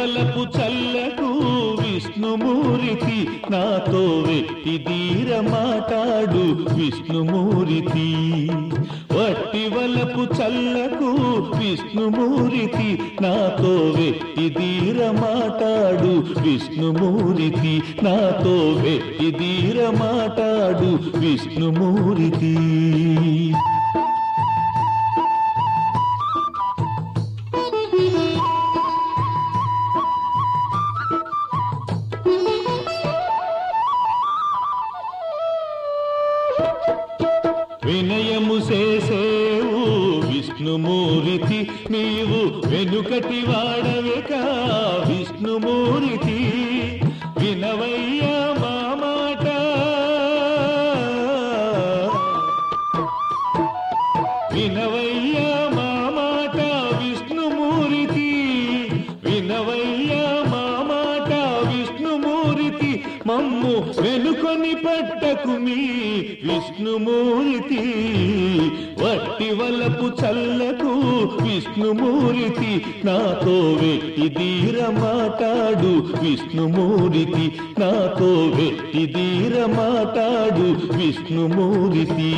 వలపు చల్లకు విష్ణుమూర్తి నాతో వెట్టి ధీర మాటాడు విష్ణుమూర్తి వట్టి వలపు చల్లకు విష్ణుమూర్తి నాతో వెట్టి ధీర మాటాడు విష్ణుమూర్తి నాతో వెట్టి ధీర మాటాడు విష్ణుమూర్తి వినయము చేసేవు విష్ణుమూర్తి నీవు వెనుకటి వాడవేక విష్ణుమూర్తి వినవయ్యా మా మాట వినవయ్యా మా మాట విష్ణుమూర్తి వినవయ్యా మా మాట విష్ణుమూర్తి మమ్ము వెనుకొని పట్టకు మీ విష్ణుమూర్తి వట్టి వలపు చల్లకు విష్ణుమూర్తి నాతో వెట్టి ధీర మాటాడు విష్ణుమూర్తి నాతో వెట్టి ధీర మాటాడు విష్ణుమూర్తి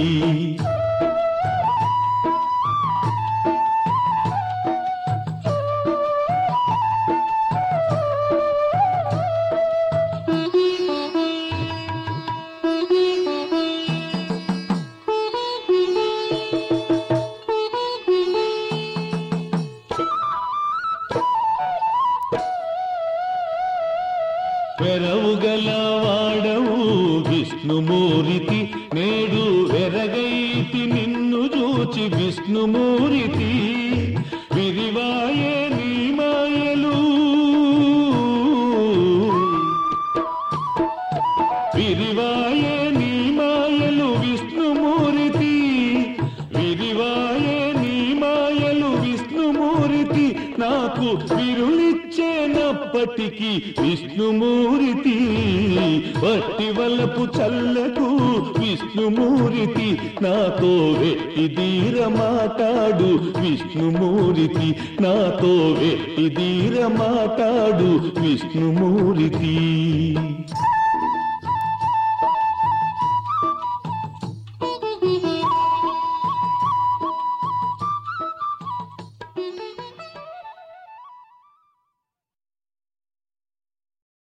వెరవుగల వాడవు విష్ణుమూర్తి నేడు వెరగైతి నిన్ను చూచి విష్ణుమూర్తి విరివాయే నీ మాయలు విరివాయే నీ మాయలు విష్ణుమూర్తి విరివాయే నీ మాయలు విష్ణుమూర్తి నాకు విరులిచ్చేనప్పటికీ విష్ణుమూర్తి వట్టి వలపు చల్లకు విష్ణుమూర్తి నాతో వెట్టి ధీర మాటాడు విష్ణుమూర్తి నాతో వెట్టి ధీర మాటాడు విష్ణుమూర్తి